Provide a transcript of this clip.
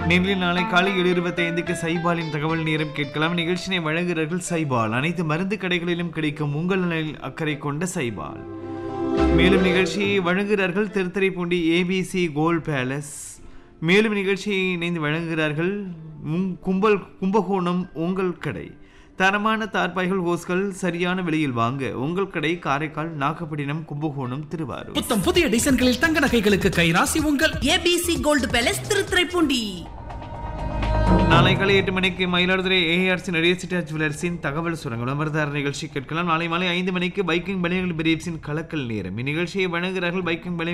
நேரில் நாளை காலை ஏழு இருபத்தி ஐந்துக்கு சைபாலின் தகவல் நேரம் கேட்கலாம் நிகழ்ச்சியை வழங்குகிறார்கள் சைபால் அனைத்து மருந்து கடைகளிலும் கிடைக்கும் உங்கள் நலனில் அக்கறை கொண்ட சைபால் மேலும் நிகழ்ச்சியை வழங்குகிறார்கள் திருத்துறைப்பூண்டி ஏபிசி கோல் பேலஸ் மேலும் நிகழ்ச்சியை இணைந்து வழங்குகிறார்கள் உங் கும்பல் கும்பகோணம் உங்கள் கடை தரமான தார்பாய்கள் ஹோஸ்கள் சரியான விலையில் வாங்க உங்கள் கடை காரைக்கால் நாகப்பட்டினம் கும்பகோணம் திருவாரூர் புத்தம் புதிய டிசைன்களில் தங்க நகைகளுக்கு கைராசி உங்கள் ஏபிசி கோல்டு பேலஸ் திருத்துறைப்பூண்டி நாளை காலை எட்டு மணிக்கு மயிலாடுதுறை ஏஆர்சி நடிகர் ஜுவலர்ஸின் தகவல் சுரங்கம் விளம்பரதார நிகழ்ச்சி கேட்கலாம் நாளை மாலை ஐந்து மணிக்கு பைக்கிங் பனியன்கள் பிரீப்ஸின் கலக்கல் நேரம் இந்நிகழ்ச்சியை வழங்குகிறார்கள் பைக்கிங் பனியன்கள்